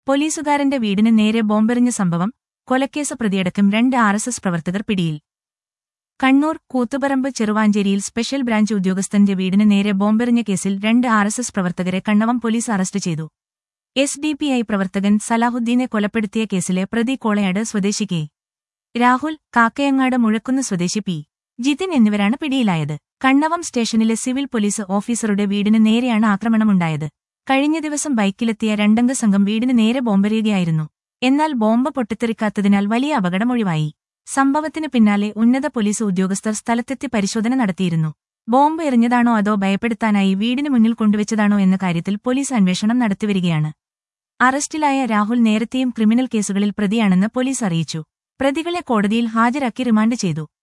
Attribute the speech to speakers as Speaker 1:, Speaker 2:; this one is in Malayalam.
Speaker 1: പോലീസുകാരന്റെ വീടിന് നേരെ ബോംബെറിഞ്ഞ സംഭവം കൊലക്കേസ് പ്രതിയടക്കം രണ്ട് ആർ എസ് എസ് പ്രവർത്തകർ പിടിയിൽ കണ്ണൂർ കൂത്തുപറമ്പ് ചെറുവാഞ്ചേരിയിൽ സ്പെഷ്യൽ ബ്രാഞ്ച് ഉദ്യോഗസ്ഥന്റെ വീടിന് നേരെ ബോംബെറിഞ്ഞ കേസിൽ രണ്ട് ആർ എസ് എസ് പ്രവർത്തകരെ കണ്ണവം പോലീസ് അറസ്റ്റ് ചെയ്തു എസ് ഡി പി ഐ പ്രവർത്തകൻ സലാഹുദ്ദീനെ കൊലപ്പെടുത്തിയ കേസിലെ പ്രതി കോളയാട് സ്വദേശി കെ രാഹുൽ കാക്കയങ്ങാട് മുഴക്കുന്ന് സ്വദേശി പി ജിതിൻ എന്നിവരാണ് പിടിയിലായത് കണ്ണവം സ്റ്റേഷനിലെ സിവിൽ പോലീസ് ഓഫീസറുടെ വീടിന് നേരെയാണ് ആക്രമണമുണ്ടായത് കഴിഞ്ഞ ദിവസം ബൈക്കിലെത്തിയ രണ്ടംഗ സംഘം വീടിന് നേരെ ബോംബെറിയുകയായിരുന്നു എന്നാൽ ബോംബ് പൊട്ടിത്തെറിക്കാത്തതിനാൽ വലിയ അപകടമൊഴിവായി സംഭവത്തിന് പിന്നാലെ ഉന്നത പോലീസ് ഉദ്യോഗസ്ഥർ സ്ഥലത്തെത്തി പരിശോധന നടത്തിയിരുന്നു ബോംബ് എറിഞ്ഞതാണോ അതോ ഭയപ്പെടുത്താനായി വീടിന് മുന്നിൽ കൊണ്ടുവച്ചതാണോ എന്ന കാര്യത്തിൽ പോലീസ് അന്വേഷണം നടത്തിവരികയാണ് അറസ്റ്റിലായ രാഹുൽ നേരത്തെയും ക്രിമിനൽ കേസുകളിൽ പ്രതിയാണെന്ന് പോലീസ് അറിയിച്ചു പ്രതികളെ കോടതിയിൽ ഹാജരാക്കി റിമാൻഡ് ചെയ്തു